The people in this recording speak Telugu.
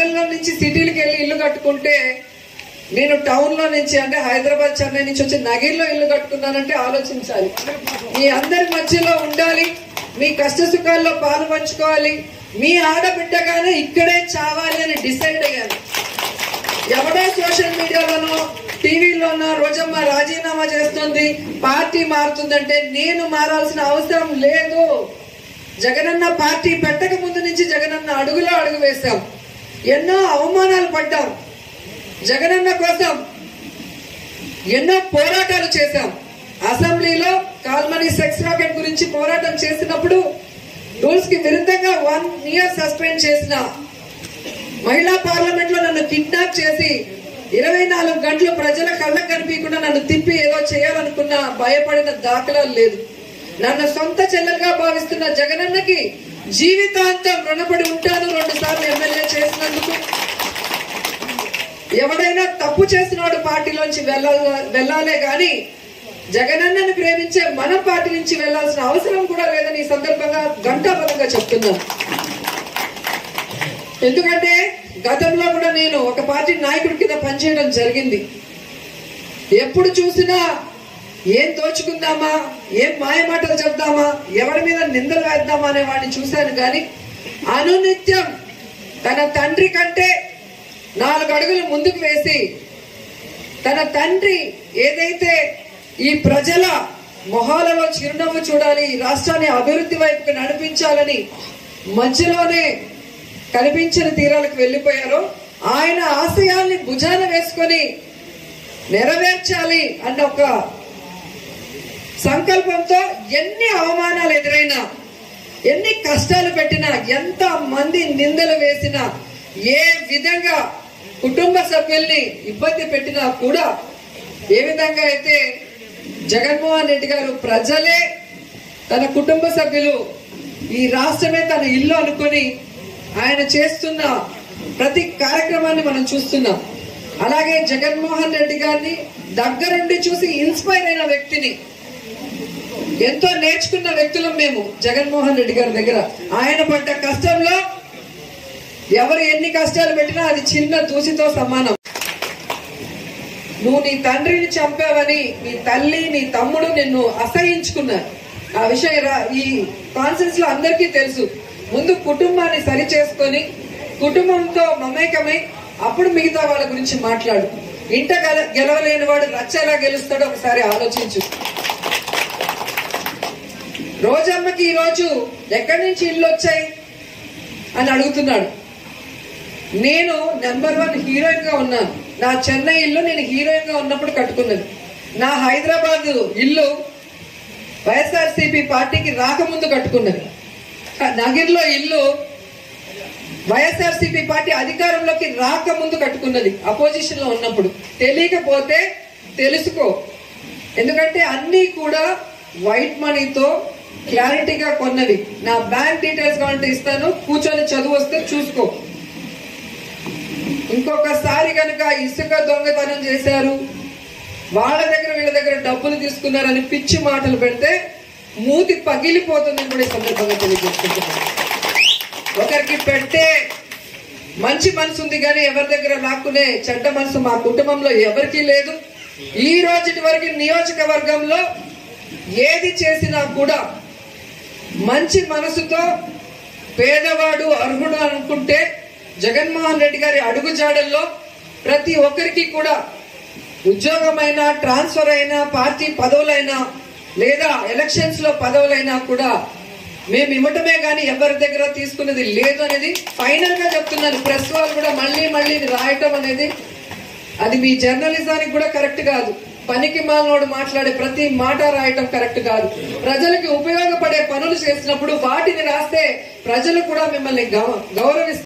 పల్లెల్లో నుంచి సిటీలకు వెళ్ళి ఇల్లు కట్టుకుంటే నేను టౌన్ లో నుంచి అంటే హైదరాబాద్ చెన్నై నుంచి వచ్చి నగిరిలో ఇల్లు కట్టుకున్నానంటే ఆలోచించాలి మీ అందరి మధ్యలో ఉండాలి మీ కష్ట సుఖాల్లో పాలు పంచుకోవాలి మీ ఆడబిడ్డగానే ఇక్కడే చావాలి అని డిసైడ్ అయ్యాను ఎవడో సోషల్ మీడియాలోనో టీవీలోనో రోజమ్మ రాజీనామా చేస్తుంది పార్టీ మారుతుందంటే నేను మారాల్సిన అవసరం లేదు జగనన్న పార్టీ పెట్టక ముందు నుంచి జగనన్న అడుగులో అడుగు వేశాం ఎన్నో అవమానాలు పడ్డాం జగనన్న కోసం ఎన్నో పోరాటాలు చేశాం అసెంబ్లీలో కాల్మనీ సెక్స్ రాకెట్ గురించి పోరాటం చేసినప్పుడు రూల్స్ కి విరుద్ధంగా వన్ ఇయర్ సస్పెండ్ చేసిన మహిళా పార్లమెంట్ లో నన్ను కిడ్నాప్ చేసి ఇరవై నాలుగు గంటలు ప్రజల కళ్ళకు కనిపించకుండా నన్ను తిప్పి ఏదో చేయాలనుకున్న భయపడిన దాఖలాలు లేదు నన్ను సొంత చెల్లెలుగా భావిస్తున్న జగనన్నకి జీవితాంతం రుణపడి ఉంటాను రెండు సార్లు ఎమ్మెల్యే చేసినందుకు ఎవడైనా తప్పు చేసినవాడు పార్టీలోంచి వెళ్ళాల వెళ్ళాలే గాని జగనన్నని ప్రేమించే మన పార్టీ నుంచి వెళ్లాల్సిన అవసరం కూడా లేదని ఈ సందర్భంగా ఘంటాపదంగా చెప్తున్నాను ఎందుకంటే గతంలో కూడా నేను ఒక పార్టీ నాయకుడి కింద పనిచేయడం జరిగింది ఎప్పుడు చూసినా ఏం దోచుకుందామా ఏం మాయ మాటలు చెప్దామా ఎవరి మీద నిందలు వేద్దామా అనే వాడిని చూశాను కానీ అనునిత్యం తన తండ్రి కంటే నాలుగు అడుగులు ముందుకు వేసి తన తండ్రి ఏదైతే ఈ ప్రజల మొహాలలో చిరునవ్వు చూడాలి ఈ రాష్ట్రాన్ని అభివృద్ధి వైపుకు నడిపించాలని మధ్యలోనే కనిపించిన తీరాలకు వెళ్ళిపోయారో ఆయన ఆశయాల్ని భుజాన వేసుకొని నెరవేర్చాలి అన్న ఒక సంకల్పంతో ఎన్ని అవమానాలు ఎదురైనా ఎన్ని కష్టాలు పెట్టినా ఎంత మంది నిందలు వేసినా ఏ విధంగా కుటుంబ సభ్యుల్ని ఇబ్బంది పెట్టినా కూడా ఏ విధంగా అయితే జగన్మోహన్ రెడ్డి గారు ప్రజలే తన కుటుంబ సభ్యులు ఈ రాష్ట్రమే తన ఇల్లు అనుకొని ఆయన చేస్తున్న ప్రతి కార్యక్రమాన్ని మనం చూస్తున్నాం అలాగే జగన్మోహన్ రెడ్డి గారిని దగ్గరుండి చూసి ఇన్స్పైర్ అయిన వ్యక్తిని ఎంతో నేర్చుకున్న వ్యక్తులం మేము జగన్మోహన్ రెడ్డి గారి దగ్గర ఆయన పడ్డ కష్టంలో ఎవరు ఎన్ని కష్టాలు పెట్టినా అది చిన్న దూసితో సమానం నువ్వు నీ తండ్రిని చంపావని నీ తల్లి నీ తమ్ముడు నిన్ను అసహించుకున్నారు ఆ విషయం రా- ఈ కాన్సెన్స్ లో అందరికీ తెలుసు ముందు కుటుంబాన్ని సరి చేసుకొని కుటుంబంతో మమేకమై అప్పుడు మిగతా వాళ్ళ గురించి మాట్లాడు ఇంట గెల- గెలవలేని వాడు రచ్చ ఎలా గెలుస్తాడో ఒకసారి ఆలోచించు రోజమ్మకి ఈ రోజు ఎక్కడి నుంచి ఇల్లు వచ్చాయి అని అడుగుతున్నాడు నేను నెంబర్ వన్ హీరోయిన్ గా ఉన్నాను నా చెన్నై ఇల్లు నేను హీరోయిన్ గా ఉన్నప్పుడు కట్టుకున్నది నా హైదరాబాద్ ఇల్లు వైఎస్ఆర్సీపీ పార్టీకి రాకముందు కట్టుకున్నది నగిర్లో ఇల్లు వైఎస్ఆర్సీపీ పార్టీ అధికారంలోకి రాకముందు కట్టుకున్నది అపోజిషన్ లో ఉన్నప్పుడు తెలియకపోతే తెలుసుకో ఎందుకంటే అన్ని కూడా వైట్ మనీతో క్లారిటీగా కొన్నవి నా బ్యాంక్ డీటెయిల్స్ కావాలంటే ఇస్తాను కూర్చొని చదువు వస్తే చూసుకో ఇంకొకసారి కనుక ఇసుక దొంగతనం చేశారు వాళ్ళ దగ్గర వీళ్ళ దగ్గర డబ్బులు తీసుకున్నారని పిచ్చి మాటలు పెడితే మూతి పగిలిపోతుందని కూడా ఈ సందర్భంగా తెలియజేసుకుంటున్నాను ఒకరికి పెట్టే మంచి మనసు ఉంది కానీ ఎవరి దగ్గర లాక్కునే చెడ్డ మనసు మా కుటుంబంలో ఎవరికీ లేదు ఈ రోజుటి వరకు నియోజకవర్గంలో ఏది చేసినా కూడా మంచి మనసుతో పేదవాడు అర్హుడు అనుకుంటే జగన్మోహన్ రెడ్డి గారి అడుగు జాడల్లో ప్రతి ఒక్కరికి కూడా ఉద్యోగమైనా ట్రాన్స్ఫర్ అయినా పార్టీ పదవులైనా లేదా ఎలక్షన్స్ లో పదవులైనా కూడా మేము ఇవ్వటమే కానీ ఎవరి దగ్గర తీసుకున్నది లేదు అనేది ఫైనల్ గా చెప్తున్నాను ప్రెస్ వాళ్ళు కూడా మళ్ళీ మళ్ళీ ఇది రాయటం అనేది అది మీ జర్నలిజానికి కూడా కరెక్ట్ కాదు పనికి మాలినోడు మాట్లాడే ప్రతి మాట రాయటం కరెక్ట్ కాదు ప్రజలకి ఉపయోగపడే పనులు చేసినప్పుడు వాటిని రాస్తే ప్రజలు కూడా మిమ్మల్ని గౌ- గౌరవిస్తారు